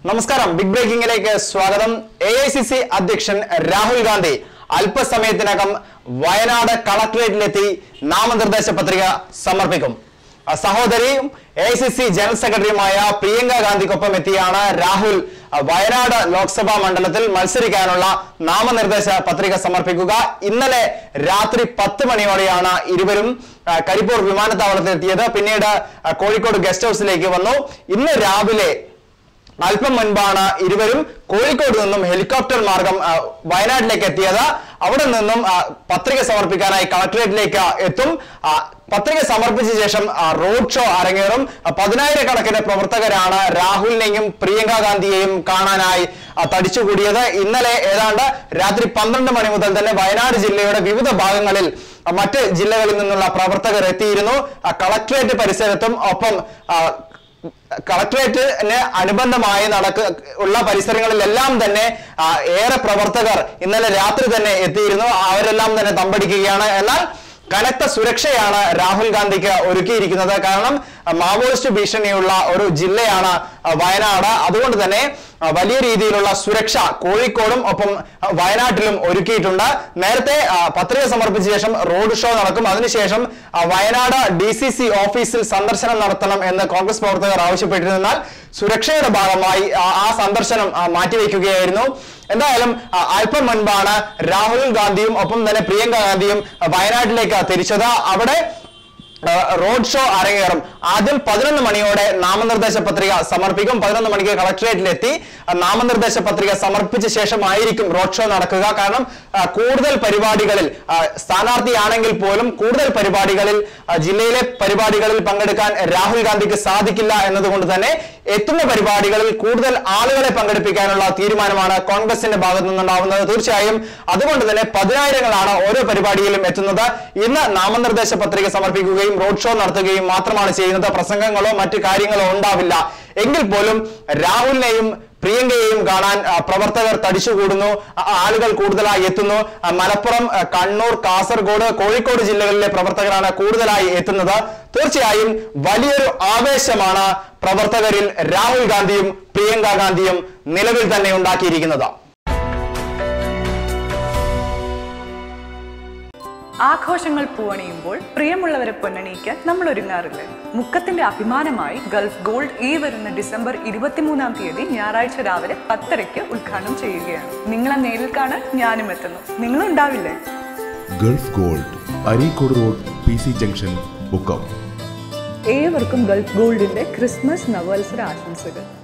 നമസ്കാരം ബിഗ് ബ്രേക്കിംഗിലേക്ക് സ്വാഗതം A I C C അധ്യക്ഷൻ രാഹുൽ ഗാന്ധി അല്പസമയത്തിനകം വയനാട് കളക്ടറേറ്റിലെത്തി നാമനിർദ്ദേശ പത്രിക സമർപ്പിക്കും ആ സഹോദരിയും A I C C general സെക്രട്ടറിയുമായ പ്രിയങ്ക ഗാന്ധിക്കൊപ്പം എത്തിയാണ് രാഹുൽ ആ, വയനാട് ലോക്സഭാ മണ്ഡലത്തിൽ മത്സരിക്കാനുള്ള നാമനിർദ്ദേശ പത്രിക സമർപ്പിക്കുക ഇന്നലെ രാത്രി പത്ത് മണിയോടെയാണ് ഇരുവരും ആ, കരിപ്പൂർ വിമാനത്താവളത്തിൽ എത്തിയത് പിന്നീട് ആ, കോഴിക്കോട് ഗസ്റ്റ് ഹൗസിലേക്ക് വന്നു ഇന്ന് രാവിലെ അല്പം മുൻപാണ് ഇരുവരും കോഴിക്കോട് നിന്നും ഹെലികോപ്റ്റർ മാർഗം ആ, വയനാട്ടിലേക്ക് എത്തിയത് അവിടെ നിന്നും ആ, പത്രിക സമർപ്പിക്കാനായി കളക്ടറേറ്റിലേക്ക് എത്തും ആ, പത്രിക സമർപ്പിച്ച ശേഷം ആ, റോഡ് ഷോ അരങ്ങേറും ആ, പതിനായിരക്കണക്കിന് പ്രവർത്തകരാണ് രാഹുലിനെയും പ്രിയങ്ക ഗാന്ധിയെയും കാണാനായി ആ, തടിച്ചുകൂടിയത് ഇന്നലെ ഏതാണ്ട് രാത്രി പന്ത്രണ്ട് മണി മുതൽ തന്നെ വയനാട് ജില്ലയുടെ വിവിധ ഭാഗങ്ങളിൽ ആ, മറ്റ് ജില്ലകളിൽ നിന്നുള്ള പ്രവർത്തകർ എത്തിയിരുന്നു ആ, കളക്ടറേറ്റ് പരിസരത്തും ഒപ്പം ആ, കളക്ടറേറ്റിന് അനുബന്ധമായി നടക്ക ഉള്ള പരിസരങ്ങളിലെല്ലാം തന്നെ ആ, ഏറെ പ്രവർത്തകർ ഇന്നലെ രാത്രി തന്നെ എത്തിയിരുന്നു അവരെല്ലാം തന്നെ തമ്പടിക്കുകയാണ് എന്നാൽ കനത്ത സുരക്ഷയാണ് രാഹുൽ ഗാന്ധിക്ക് ഒരുക്കിയിരിക്കുന്നത് കാരണം ആ, മാവോയിസ്റ്റ് ഭീഷണിയുള്ള ഒരു ജില്ലയാണ് ആ, വയനാട് അതുകൊണ്ട് തന്നെ ആ, വലിയ രീതിയിലുള്ള സുരക്ഷ കോഴിക്കോടും ഒപ്പം ആ, വയനാട്ടിലും ഒരുക്കിയിട്ടുണ്ട് നേരത്തെ ആ, പത്രിക സമർപ്പിച്ച ശേഷം റോഡ് ഷോ നടക്കും അതിനുശേഷം ആ, വയനാട് ഡി സി സി ഓഫീസിൽ സന്ദർശനം നടത്തണം എന്ന് കോൺഗ്രസ് പ്രവർത്തകർ ആവശ്യപ്പെട്ടിരുന്നാൽ സുരക്ഷയുടെ ഭാഗമായി ആ ആ സന്ദർശനം ആ, മാറ്റിവെക്കുകയായിരുന്നു എന്തായാലും ആ, അല്പം മുൻപാണ് രാഹുൽ ഗാന്ധിയും ഒപ്പം തന്നെ പ്രിയങ്ക ഗാന്ധിയും ആ, വയനാട്ടിലേക്ക് തിരിച്ചത് അവിടെ ആ, റോഡ് ഷോ അരങ്ങേറും ആദ്യം പതിനൊന്ന് മണിയോടെ നാമനിർദ്ദേശ പത്രിക സമർപ്പിക്കും പതിനൊന്ന് മണിക്ക് കളക്ടറേറ്റിലെത്തി ആ, നാമനിർദ്ദേശ പത്രിക സമർപ്പിച്ച ശേഷമായിരിക്കും റോഡ് ഷോ നടക്കുക കാരണം ആ, കൂടുതൽ പരിപാടികളിൽ ആ, സ്ഥാനാർത്ഥിയാണെങ്കിൽ പോലും കൂടുതൽ പരിപാടികളിൽ ആ, ജില്ലയിലെ പരിപാടികളിൽ പങ്കെടുക്കാൻ രാഹുൽ ഗാന്ധിക്ക് സാധിക്കില്ല എന്നതുകൊണ്ട് തന്നെ എത്തുന്ന പരിപാടികളിൽ കൂടുതൽ ആളുകളെ പങ്കെടുപ്പിക്കാനുള്ള തീരുമാനമാണ് കോൺഗ്രസിന്റെ ഭാഗത്തു നിന്നുണ്ടാവുന്നത് തീർച്ചയായും അതുകൊണ്ട് തന്നെ പതിനായിരങ്ങളാണ് ഓരോ പരിപാടിയിലും എത്തുന്നത് ഇന്ന് നാമനിർദ്ദേശ പത്രിക സമർപ്പിക്കുകയും റോഡ് ഷോ നടത്തുകയും മാത്രമാണ് ചെയ്യുന്നത് പ്രസംഗങ്ങളോ മറ്റു കാര്യങ്ങളോ ഉണ്ടാവില്ല എങ്കിൽ പോലും രാഹുലിനെയും പ്രിയങ്കയെയും കാണാൻ ആ, പ്രവർത്തകർ തടിച്ചുകൂടുന്നു ആ, ആളുകൾ കൂടുതലായി എത്തുന്നു ആ, മലപ്പുറം ആ, കണ്ണൂർ കാസർഗോഡ് കോഴിക്കോട് ജില്ലകളിലെ പ്രവർത്തകരാണ് കൂടുതലായി എത്തുന്നത് തീർച്ചയായും വലിയൊരു ആവേശമാണ് പ്രവർത്തകരിൽ രാഹുൽ ഗാന്ധിയും പ്രിയങ്ക ഗാന്ധിയും നിലവിൽ തന്നെ ഉണ്ടാക്കിയിരിക്കുന്നത് ആഘോഷങ്ങൾ പൂവണിയുമ്പോൾ പ്രിയമുള്ളവരെ പൊന്നണിയിക്കാൻ നമ്മൾ ഒരുങ്ങാറില്ലേ മുക്കത്തിന്റെ അഭിമാനമായി ഗൾഫ് ഗോൾഡ് ഈ വരുന്ന ഡിസംബർ ഇരുപത്തിമൂന്നാം തീയതി ഞായറാഴ്ച രാവിലെ പത്തരയ്ക്ക് ഉദ്ഘാടനം ചെയ്യുകയാണ് നിങ്ങളെ നേരിൽ കാണാൻ ഞാനും എത്തുന്നു നിങ്ങളും ഉണ്ടാവില്ലേ Gulf Gold Areekode road P C junction Mukkam ഏവർക്കും ഗൾഫ് ഗോൾഡിന്റെ ക്രിസ്മസ് നവവത്സര ആശംസകൾ